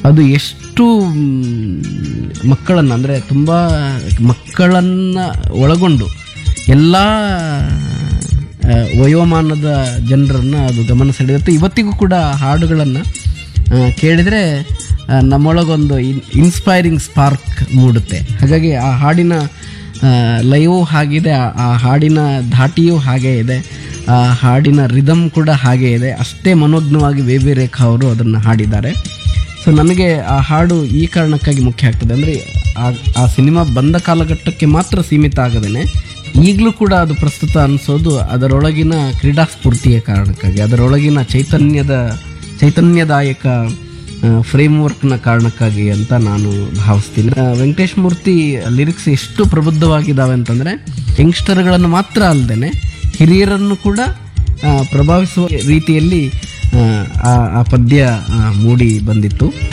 ಅದು ಎಷ್ಟು ಮಕ್ಕಳನ್ನು ಅಂದರೆ ತುಂಬ ಮಕ್ಕಳನ್ನು ಒಳಗೊಂಡು ಎಲ್ಲ ಆ, ವಯೋಮಾನದ ಜನರನ್ನು ಅದು ಗಮನ ಸೆಳೆಯುತ್ತೆ ಇವತ್ತಿಗೂ ಕೂಡ ಹಾಡುಗಳನ್ನು ಕೇಳಿದರೆ ಆ, ನಮ್ಮೊಳಗೊಂದು ಇನ್ ಇನ್ಸ್ಪೈರಿಂಗ್ ಸ್ಪಾರ್ಕ್ ಮೂಡುತ್ತೆ ಹಾಗಾಗಿ ಆ ಹಾಡಿನ ಲೈವು ಹಾಗಿದೆ ಆ- ಆ ಹಾಡಿನ ಧಾಟಿಯೂ ಹಾಗೇ ಇದೆ ಆ ಹಾಡಿನ ರಿದಮ್ ಕೂಡ ಹಾಗೇ ಇದೆ ಅಷ್ಟೇ ಮನೋಜ್ಞವಾಗಿ ವಿ ವಿ ರೇಖಾ ಅವರು ಅದನ್ನು ಹಾಡಿದ್ದಾರೆ ಸೊ ನನಗೆ ಆ ಹಾಡು ಈ ಕಾರಣಕ್ಕಾಗಿ ಮುಖ್ಯ ಆಗ್ತದೆ ಅಂದರೆ ಆ ಆ ಸಿನಿಮಾ ಬಂದ ಕಾಲಘಟ್ಟಕ್ಕೆ ಮಾತ್ರ ಸೀಮಿತ ಆಗದೇನೆ ಈಗಲೂ ಕೂಡ ಅದು ಪ್ರಸ್ತುತ ಅನಿಸೋದು ಅದರೊಳಗಿನ ಕ್ರೀಡಾ ಸ್ಫೂರ್ತಿಯ ಕಾರಣಕ್ಕಾಗಿ ಅದರೊಳಗಿನ ಚೈತನ್ಯದ ಚೈತನ್ಯದಾಯಕ ಫ್ರೇಮ್ ವರ್ಕ್ನ ಕಾರಣಕ್ಕಾಗಿ ಅಂತ ನಾನು ಭಾವಿಸ್ತೀನಿ ಆ, ವೆಂಕಟೇಶ್ ಮೂರ್ತಿ ಲಿರಿಕ್ಸ್ ಎಷ್ಟು ಪ್ರಬುದ್ಧವಾಗಿದ್ದಾವೆ ಅಂತಂದರೆ ಯಂಗ್ಸ್ಟರ್ಗಳನ್ನು ಮಾತ್ರ ಅಲ್ಲದೆ ಹಿರಿಯರನ್ನು ಕೂಡ ಆ, ಪ್ರಭಾವಿಸುವ ರೀತಿಯಲ್ಲಿ ಆ, ಆ ಆ ಪದ್ಯ ಆ, ಮೂಡಿ ಬಂದಿತ್ತು